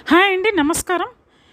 hi అండి నమస్కారం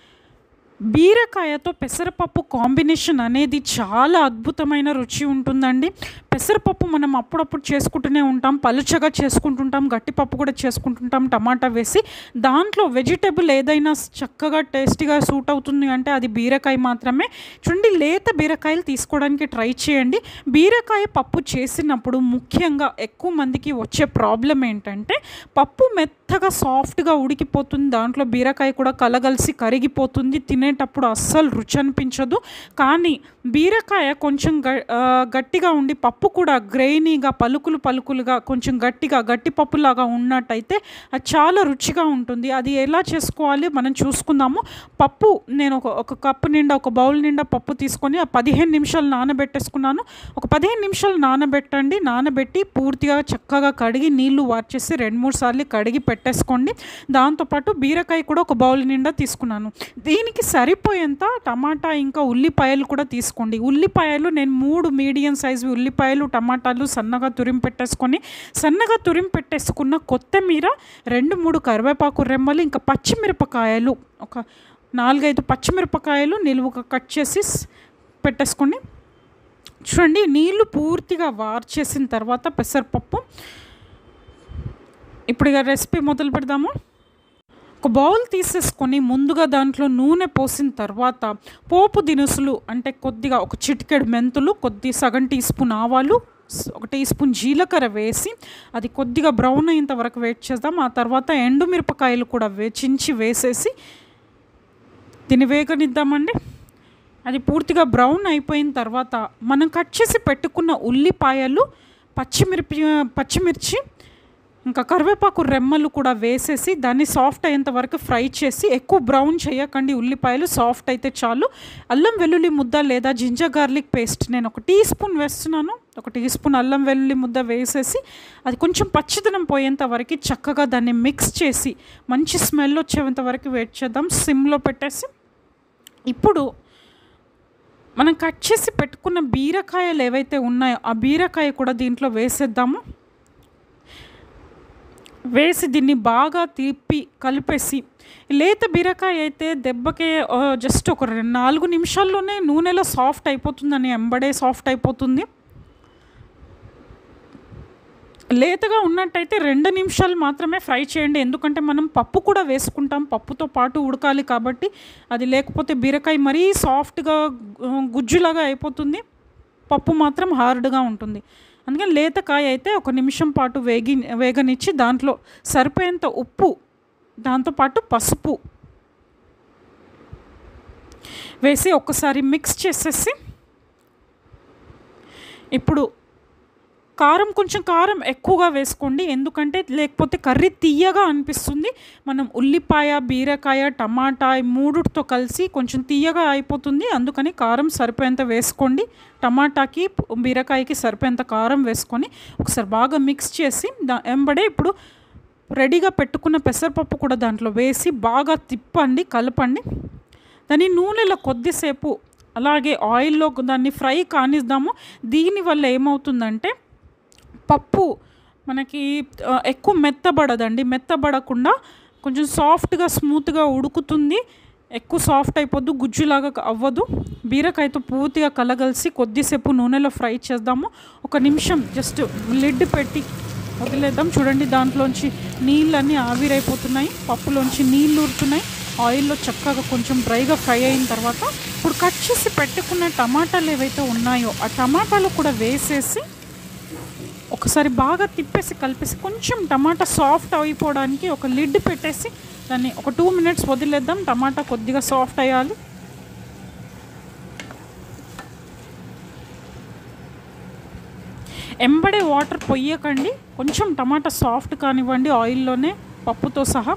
బీరకాయతో పెసరపప్పు కాంబినేషన్ అనేది చాలా అద్భుతమైన రుచి ఉంటుందండి పెసరపప్పు మనం అప్పుడప్పుడు చేసుకుంటూనే ఉంటాం పలుచగా చేసుకుంటుంటాం గట్టిపప్పు కూడా చేసుకుంటుంటాం టమాటా వేసి దాంట్లో వెజిటేబుల్ ఏదైనా చక్కగా టేస్టీగా సూట్ అవుతుంది అంటే అది బీరకాయ మాత్రమే చూడండి లేత బీరకాయలు తీసుకోవడానికి ట్రై చేయండి బీరకాయ పప్పు చేసినప్పుడు ముఖ్యంగా ఎక్కువ మందికి వచ్చే ప్రాబ్లం ఏంటంటే పప్పు మెత్తగా సాఫ్ట్గా ఉడికిపోతుంది దాంట్లో బీరకాయ కూడా కలగలిసి కరిగిపోతుంది తినేటప్పుడు అస్సలు రుచి అనిపించదు కానీ బీరకాయ కొంచెం గ ఆ, గట్టిగా ఉండి పప్పు కూడా గ్రెయినీగా పలుకులు పలుకులుగా కొంచెం గట్టిగా గట్టి పప్పులాగా ఉన్నట్టయితే అది చాలా రుచిగా ఉంటుంది అది ఎలా చేసుకోవాలి మనం చూసుకుందాము పప్పు నేను ఒక ఒక కప్పు నిండా ఒక బౌల్ నిండా పప్పు తీసుకొని ఆ పదిహేను నిమిషాలు నానబెట్టేసుకున్నాను ఒక పదిహేను నిమిషాలు నానబెట్టండి నానబెట్టి పూర్తిగా చక్కగా కడిగి నీళ్లు వార్చేసి రెండు మూడు సార్లు కడిగి పెట్టేసుకోండి దాంతోపాటు బీరకాయ కూడా ఒక బౌల్ నిండా తీసుకున్నాను దీనికి సరిపోయేంత టమాటా ఇంకా ఉల్లిపాయలు కూడా తీసుకోండి ఉల్లిపాయలు నేను మూడు మీడియం సైజు ఉల్లిపాయలు టమాటాలు సన్నగా తురిమి పెట్టేసుకొని సన్నగా తురిమి పెట్టేసుకున్న కొత్తిమీర రెండు మూడు కరివేపాకు రెమ్మలు ఇంకా పచ్చిమిరపకాయలు ఒక నాలుగైదు పచ్చిమిరపకాయలు నిలువుగా కట్ చేసి స్- పెట్టేసుకోండి చూడండి నీళ్లు పూర్తిగా వార్చేసిన తర్వాత పెసరపప్పు ఇప్పుడు ఇక రెసిపీ మొదలు పెడదాము ఒక బౌల్ తీసేసుకొని ముందుగా దాంట్లో నూనె పోసిన తర్వాత పోపు దినుసులు అంటే కొద్దిగా ఒక చిటికెడు మెంతులు కొద్ది సగం టీ స్పూన్ ఆవాలు స్- ఒక టీ స్పూన్ జీలకర్ర వేసి అది కొద్దిగా బ్రౌన్ అయ్యేంత వరకు వెయిట్ చేద్దాం ఆ తర్వాత ఎండుమిరపకాయలు కూడా వే చించి వేసేసి దీన్ని వేగనిద్దామండి అది పూర్తిగా బ్రౌన్ అయిపోయిన తర్వాత మనం కట్ చేసి పెట్టుకున్న ఉల్లిపాయలు పచ్చిమిరపి పచ్చిమిర్చి ఇంకా కరివేపాకు రెమ్మలు కూడా వేసేసి దాన్ని సాఫ్ట్ అయ్యేంత వరకు ఫ్రై చేసి ఎక్కువ బ్రౌన్ చేయకండి ఉల్లిపాయలు సాఫ్ట్ అయితే చాలు అల్లం వెల్లుల్లి ముద్ద లేదా జింజర్ గార్లిక్ పేస్ట్ నేను ఒక టీ స్పూన్ వేస్తున్నాను ఒక టీ స్పూన్ అల్లం వెల్లుల్లి ముద్ద వేసేసి అది కొంచెం పచ్చిదనం పోయేంత వరకు చక్కగా దాన్ని మిక్స్ చేసి మంచి స్మెల్ వచ్చేంత వరకు వెయిట్ చేద్దాం సిమ్లో పెట్టేసి ఇప్పుడు మనం కట్ చేసి పెట్టుకున్న బీరకాయలు ఏవైతే ఉన్నాయో ఆ బీరకాయ కూడా దీంట్లో వేసేద్దాము వేసి దీన్ని బాగా తిప్పి కలిపేసి లేత బీరకాయ అయితే దెబ్బకే ఆ, జస్ట్ ఒక రెండు నాలుగు నిమిషాల్లోనే నూనెలో సాఫ్ట్ అయిపోతుందని ఎంబడే సాఫ్ట్ అయిపోతుంది లేతగా ఉన్నట్టయితే రెండు నిమిషాలు మాత్రమే ఫ్రై చేయండి ఎందుకంటే మనం పప్పు కూడా వేసుకుంటాం పప్పుతో పాటు ఉడకాలి కాబట్టి అది లేకపోతే బీరకాయ మరీ సాఫ్ట్గా గు- గుజ్జులాగా అయిపోతుంది పప్పు మాత్రం హార్డ్గా ఉంటుంది అందుకని లేత కాయ అయితే ఒక నిమిషం పాటు వేగి వేగనిచ్చి దాంట్లో సరిపోయేంత ఉప్పు దాంతోపాటు పసుపు వేసి ఒక్కసారి మిక్స్ చేసేసి ఇప్పుడు కారం కొంచెం కారం ఎక్కువగా వేసుకోండి ఎందుకంటే లేకపోతే కర్రీ తీయగా అనిపిస్తుంది మనం ఉల్లిపాయ బీరకాయ టమాటా ఈ మూడుతో కలిసి కొంచెం తీయగా అయిపోతుంది అందుకని కారం సరిపోయేంత వేసుకోండి టమాటాకి బీరకాయకి సరిపోయేంత కారం వేసుకొని ఒకసారి బాగా మిక్స్ చేసి దా వెంబడే ఇప్పుడు రెడీగా పెట్టుకున్న పెసరపప్పు కూడా దాంట్లో వేసి బాగా తిప్పండి కలపండి దాన్ని నూనెలో కొద్దిసేపు అలాగే ఆయిల్లో దాన్ని ఫ్రై కానిద్దాము దీనివల్ల ఏమవుతుందంటే పప్పు మనకి ఆ, ఎక్కువ మెత్తబడదండి మెత్తబడకుండా కొంచెం సాఫ్ట్గా స్మూత్గా ఉడుకుతుంది ఎక్కువ సాఫ్ట్ అయిపోద్దు గుజ్జులాగా అవ్వదు బీరకాయతో పూర్తిగా కలగలిసి కొద్దిసేపు నూనెలో ఫ్రై చేద్దాము ఒక నిమిషం జస్ట్ లిడ్ పెట్టి వదిలేద్దాం చూడండి దాంట్లోంచి నీళ్ళన్నీ ఆవిరైపోతున్నాయి పప్పులోంచి నీళ్ళు ఊరుతున్నాయి ఆయిల్లో చక్కగా కొంచెం డ్రైగా ఫ్రై అయిన తర్వాత ఇప్పుడు కట్ చేసి పెట్టుకున్న టమాటాలు ఏవైతే ఉన్నాయో ఆ టమాటాలు కూడా వేసేసి ఒకసారి బాగా తిప్పేసి కలిపేసి కొంచెం టమాటా సాఫ్ట్ అయిపోవడానికి ఒక లిడ్ పెట్టేసి దాన్ని ఒక టూ మినిట్స్ వదిలేద్దాం టమాటా కొద్దిగా సాఫ్ట్ అయ్యాలి ఎంబడే వాటర్ పొయ్యకండి కొంచెం టమాటా సాఫ్ట్ కానివ్వండి ఆయిల్లోనే పప్పుతో సహా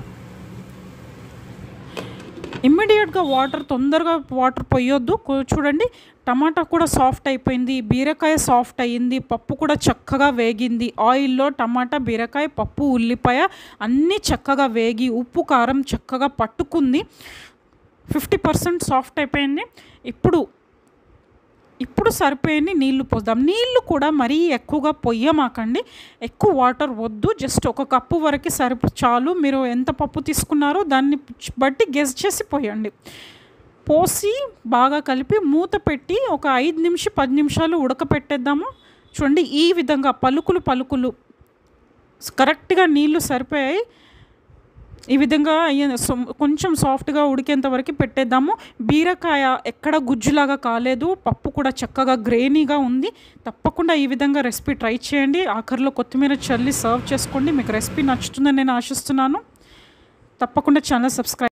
ఇమ్మీడియట్గా వాటర్ తొందరగా వాటర్ పొయ్యొద్దు కొ- చూడండి టమాటా కూడా సాఫ్ట్ అయిపోయింది బీరకాయ సాఫ్ట్ అయ్యింది పప్పు కూడా చక్కగా వేగింది ఆయిల్లో టమాటా బీరకాయ పప్పు ఉల్లిపాయ అన్నీ చక్కగా వేగి ఉప్పు కారం చక్కగా పట్టుకుంది ఫిఫ్టీ పర్సెంట్ సాఫ్ట్ అయిపోయింది ఇప్పుడు ఇప్పుడు సరిపోయని నీళ్లు పోద్దాం నీళ్లు కూడా మరీ ఎక్కువగా పొయ్యమాకండి ఎక్కువ వాటర్ వద్దు జస్ట్ ఒక కప్పు వరకు సరిపో చాలు మీరు ఎంత పప్పు తీసుకున్నారో దాన్ని బట్టి గెస్ చేసి పోయండి పోసి బాగా కలిపి మూత పెట్టి ఒక ఐదు నిమిషం పది నిమిషాలు ఉడకపెట్టేద్దాము చూడండి ఈ విధంగా పలుకులు పలుకులు కరెక్ట్గా నీళ్లు సరిపోయాయి ఈ విధంగా అయ్య- సొ- కొంచెం సాఫ్ట్గా ఉడికేంత వరకు పెట్టేద్దాము బీరకాయ ఎక్కడ గుజ్జులాగా కాలేదు పప్పు కూడా చక్కగా గ్రేనీగా ఉంది తప్పకుండా ఈ విధంగా రెసిపీ ట్రై చేయండి ఆఖరిలో కొత్తిమీర చల్లి సర్వ్ చేసుకోండి మీకు రెసిపీ నచ్చుతుందని నేను ఆశిస్తున్నాను తప్పకుండా ఛానల్ సబ్స్క్రైబ్